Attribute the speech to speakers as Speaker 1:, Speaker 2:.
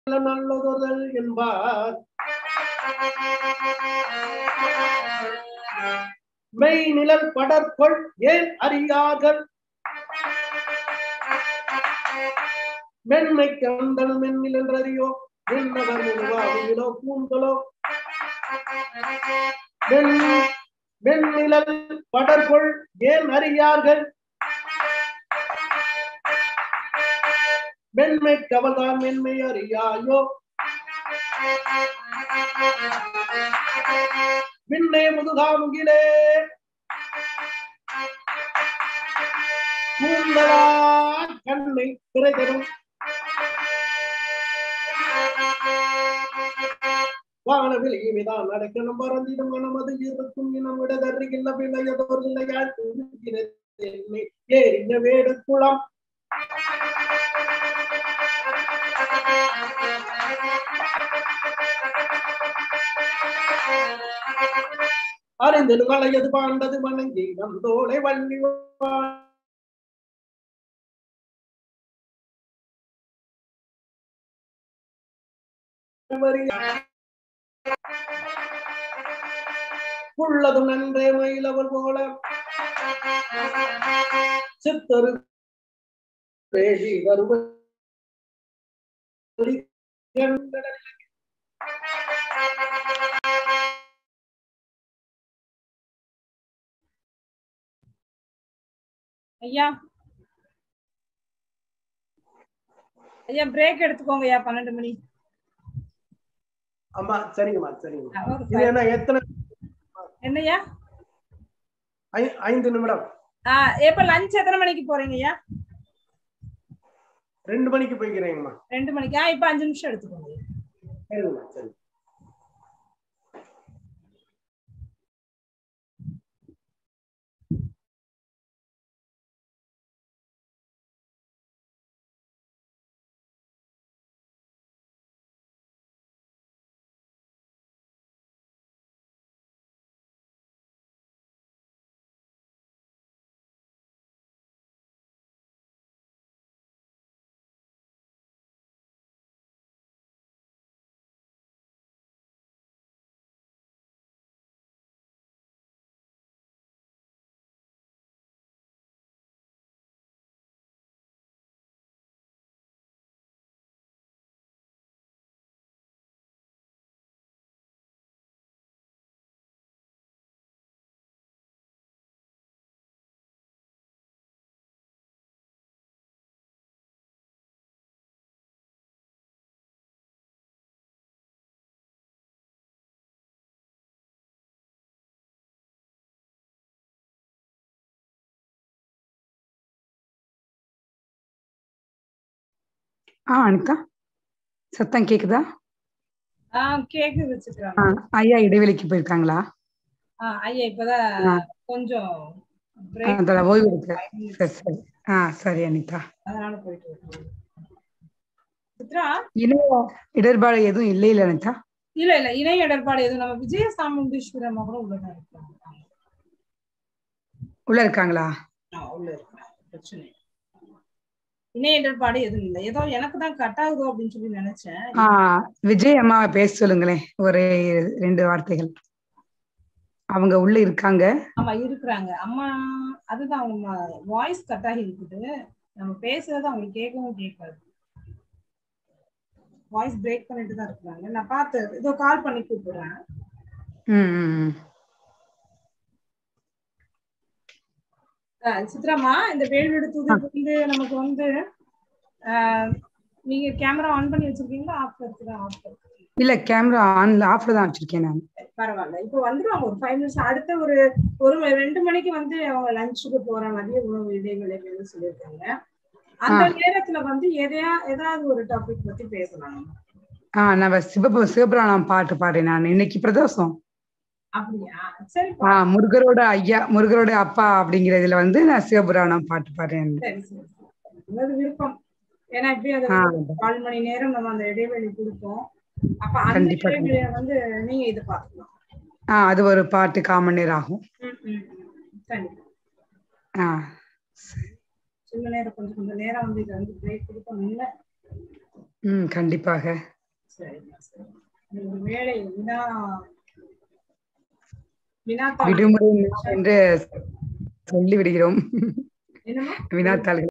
Speaker 1: நல்லதொதல் என்பார் மெய் நிழல் படற்கொள் ஏன் அறியார்கள் மென்மை கந்தன மென்னில் என்றறியோ என்னவர் உருவாகுகிறோ பூந்தலோ மென் மென்னிழல் படற்கொள் ஏன் அறியார்கள் மென்மை கவல்தான் மென்மை அறியாயோ மின்னே முதுகாமுகிலே கூந்தலா கண்ணை திரை தரும் வானவில் இவைதான் நடக்கணும் பறந்திடும் மனமது இருக்கும் இனம் விடதறிகின்ற பிள்ளையதோர் இல்லையால் என்னை ஏறின வேடு குளம் அறிந்தது வளையது பாண்டது வணங்கி வந்தோளை வள்ளி வா- உள்ளதும் நன்றே மயிலவர் போல சித்தரு பேசி வருவ
Speaker 2: ஐயா ஐயா பிரேக் எடுத்துக்கோங்க ஐயா பன்னெண்டு மணி
Speaker 1: ஆமா சரிங்கம்மா சரிங்கம்மா
Speaker 2: ஆ, ஒரு
Speaker 1: இது
Speaker 2: five-
Speaker 1: என்ன எத்தனை
Speaker 2: என்னய்யா
Speaker 1: ஐ- ஐந்து நிமிடம்
Speaker 2: ஆ எப்ப லஞ்ச் எத்தனை மணிக்கு போறீங்க ஐயா
Speaker 1: ரெண்டு மணிக்கு போய்க்கிறேங்கம்மா
Speaker 2: ரெண்டு மணிக்கு ஆ இப்ப அஞ்சு நிமிஷம் எடுத்துக்கோங்க ஐயா.
Speaker 1: சரிங்கம்மா சரி
Speaker 3: ஆ அனிதா சத்தம் கேக்குதா
Speaker 2: ஆ கேக்கு வச்சுக்கிறேன்
Speaker 3: ஆ, ஐயா இடைவெளிக்கு போயிருக்காங்களா
Speaker 2: ஆ ஐயா இப்பதான்
Speaker 3: ஆ.
Speaker 2: கொஞ்சம்
Speaker 3: ஆ,
Speaker 2: பிரேக்
Speaker 3: அதோட ஓய்வு எடுக்க சரி சரி ஆ சரி அனிதா
Speaker 2: அதனால போயிட்டு இருக்கேன். சித்ரா
Speaker 3: இணைய இடர்பாடு எதுவும் இல்லை இல்ல அனிதா
Speaker 2: இல்ல இல்ல இணைய இடர்பாடு எதுவும் நம்ம விஜய சாமுண்டீஸ்வரம்மா கூட உள்ள தான் இருக்காங்க
Speaker 3: உள்ள இருக்காங்களா
Speaker 2: ஆ, உள்ள இருக்காங்க பிரச்சனை இல்லை. இணைய இடர்பாடு எதுவும் இல்லை ஏதோ எனக்கு தான் கட் ஆகுதோ அப்படின்னு சொல்லி நினைச்சேன்
Speaker 3: ஆ விஜய் அம்மாவை பேச சொல்லுங்களேன் ஒரு ரெண்டு வார்த்தைகள் அவங்க உள்ள இருக்காங்க
Speaker 2: ஆமா இருக்கிறாங்க அம்மா அதுதான் அவங்க வாய்ஸ் கட் ஆகி இருக்குது நம்ம பேசுறது அவங்களுக்கு கேட்கவும் கேட்காது வாய்ஸ் பிரேக் பண்ணிட்டு தான் இருக்கிறாங்க நான் பார்த்து இதோ கால் பண்ணி கூப்பிடுறேன்
Speaker 3: ம், ம், ம்.
Speaker 2: அஹ் சித்ராமா இந்த வேல்வீடு தூதர் வந்து நமக்கு வந்து அஹ், நீங்க கேமரா ஆன் பண்ணி வச்சிருக்கீங்களா ஆஃப் இருக்குதா ஆஃப் இருக்கு
Speaker 3: இல்ல கேமரா ஆன்ல ஆஃப்ல தான் வச்சிருக்கேன் நான்
Speaker 2: பரவாயில்ல இப்போ வந்துருவாங்க ஒரு ஃபைவ் மினிட்ஸ் அடுத்த ஒரு ஒரு ம- ரெண்டு மணிக்கு வந்து அவங்க லஞ்சுக்கு போற மதிய உணவு இடைவேளைகள்னு சொல்லியிருக்காங்க அந்த நேரத்துல வந்து எதையா ஏதாவது ஒரு டாபிக் பத்தி பேசலாம் நம்ம.
Speaker 3: ஆ நான் சிவப சிவபுராணம் பாட்டு பாடுறேன் நான் இன்னைக்கு பிரதோஷம்
Speaker 2: அப்படியா சரி
Speaker 3: ஆ முருகரோட ஐயா முருகரோட அப்பா அப்படிங்கறதுல வந்து நான் சிவபுராணம் பாட்டு பாடுறேன்
Speaker 2: சரி சரி உங்களது விருப்பம் ஏன்னா இப்படி அது
Speaker 3: ஆ
Speaker 2: கால் மணி நேரம் நம்ம அந்த இடைவெளி கொடுப்போம் அப்ப அந்த
Speaker 3: கண்டிப்பா,
Speaker 2: இடைவெளியை வந்து நீங்க இது பார்க்கலாம்
Speaker 3: ஆ அது ஒரு பாட்டு காமன் நேரம் ஆகும்
Speaker 2: ம், ம், ம். கண்டிப்பா
Speaker 3: ஆ
Speaker 2: சில நேரம் கொஞ்சம் கொஞ்சம் நேரம் வந்து இது வந்து பிரேக் கொடுக்கணும் இல்ல
Speaker 3: ம் கண்டிப்பாக
Speaker 2: சரிம்மா சரி ஒரு வேலை வினா வினாத்தாள்
Speaker 3: விடுமுறை நாள் என்று சொல்லி விடுகிறோம்
Speaker 2: என்னமா
Speaker 3: வினாத்தாள்கள்